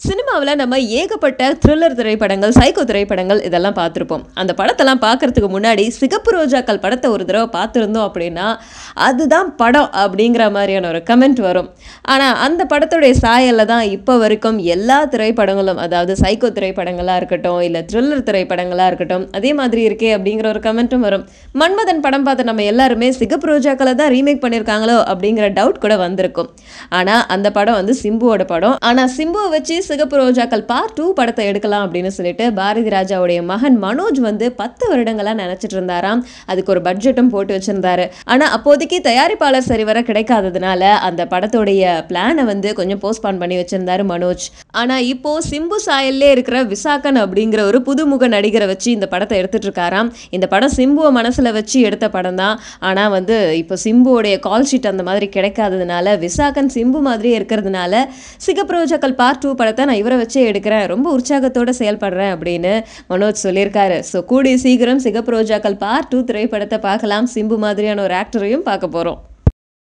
சினிமாவில் நம்ம ஏகப்பட்ட த்ரில்லர் திரைப்படங்கள் சைக்கோ திரைப்படங்கள் இதெல்லாம் பார்த்துருப்போம் அந்த படத்தெல்லாம் பார்க்கறதுக்கு முன்னாடி சிகப்பு ரோஜாக்கள் படத்தை ஒரு தடவை பார்த்துருந்தோம் அப்படின்னா அதுதான் படம் அப்படிங்கிற மாதிரியான ஒரு கமெண்ட் வரும் ஆனால் அந்த படத்துடைய சாயலில் தான் இப்போ வரைக்கும் எல்லா திரைப்படங்களும் அதாவது சைக்கோ திரைப்படங்களாக இருக்கட்டும் இல்லை த்ரில்லர் திரைப்படங்களாக இருக்கட்டும் அதே மாதிரி இருக்கே அப்படிங்கிற ஒரு கமெண்ட்டும் வரும் மன்மதன் படம் பார்த்த நம்ம எல்லாருமே சிகப்பு ரோஜாக்களை தான் ரீமேக் பண்ணியிருக்காங்களோ அப்படிங்கிற டவுட் கூட வந்திருக்கும் ஆனால் அந்த படம் வந்து சிம்புவோட படம் ஆனால் சிம்புவை வச்சு சிகப்பு ரோஜாக்கள் பார்ட் டூ படத்தை எடுக்கலாம் அப்படின்னு சொல்லிட்டு பாரதி ராஜாவுடைய மகன் மனோஜ் வந்து பத்து வருடங்களா நினைச்சிட்டு இருந்தாராம் அதுக்கு ஒரு பட்ஜெட்டும் போட்டு வச்சிருந்தாரு ஆனா அப்போதைக்கு தயாரிப்பாளர் சரிவர கிடைக்காததுனால அந்த படத்துடைய பிளானை வந்து கொஞ்சம் போஸ்ட்பான் பண்ணி வச்சிருந்தாரு மனோஜ் ஆனா இப்போ சிம்பு சாயல்லே இருக்கிற விசாகன் அப்படிங்கிற ஒரு புதுமுக நடிகரை வச்சு இந்த படத்தை எடுத்துட்டு இருக்காராம் இந்த படம் சிம்புவை மனசுல வச்சு எடுத்த படம் தான் ஆனா வந்து இப்போ சிம்புவோடைய கால் ஷீட் அந்த மாதிரி கிடைக்காததுனால விசாகன் சிம்பு மாதிரியே இருக்கிறதுனால சிகப்பு ரோஜாக்கள் பார்ட் டூ படத்தை நான் இவரை வச்சே எடுக்கிறேன் ரொம்ப உற்சாகத்தோட செயல்படுறேன் அப்படின்னு மனோஜ் சொல்லியிருக்காரு ஸோ கூடிய சீக்கிரம் சிகப்பு ரோஜாக்கள் பார்ட் டூ திரைப்படத்தை பார்க்கலாம் சிம்பு மாதிரியான ஒரு ஆக்டரையும் பார்க்க போகிறோம்